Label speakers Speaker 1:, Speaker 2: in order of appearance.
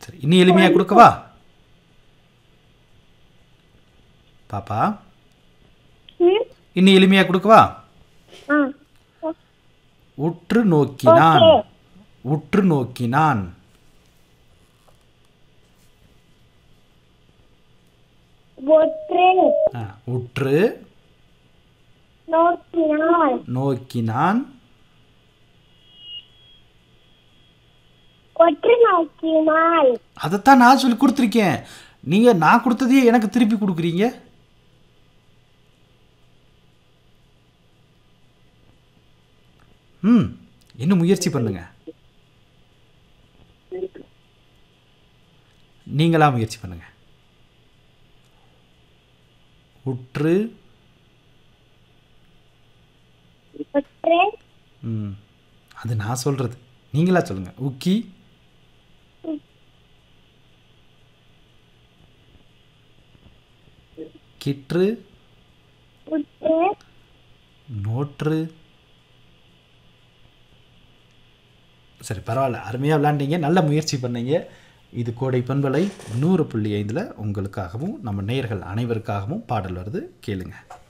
Speaker 1: சரி இன்னும் எளிமையாக கொடுக்கவா பாப்பா
Speaker 2: ம்
Speaker 1: இன்னும் எளிமையாக கொடுக்கவா
Speaker 2: ஆ
Speaker 1: உற்று நோக்கினான்
Speaker 2: Okay.
Speaker 1: உற்று நோக்கினான்
Speaker 2: ஒற்று
Speaker 1: ஆ, உற்று
Speaker 2: நோக்கினால்
Speaker 1: நோக்கினான்
Speaker 2: ஒற்று நோக்கினால்
Speaker 1: அதைத்தான் நான் சொல்லி கொடுத்துருக்கேன் நீங்கள் நான் கொடுத்ததையே எனக்கு திருப்பி கொடுக்குறீங்க ம் இன்னும் முயற்சி பண்ணுங்க நீங்களா முயற்சி பண்ணுங்க உற்று
Speaker 2: ஒற்று
Speaker 1: ம் அது நான் சொல்கிறது நீங்களா சொல்லுங்க உக்கி கிற்று
Speaker 2: உற்று
Speaker 1: நோற்று சரி பரவாயில்ல அருமையாக விளாண்டீங்க நல்ல முயற்சி பண்ணீங்க இது கோடை பண்பலை நூறு புள்ளி ஐந்தில் உங்களுக்காகவும் நம்ம நேயர்கள் அனைவருக்காகவும் பாடல் வருது கேளுங்க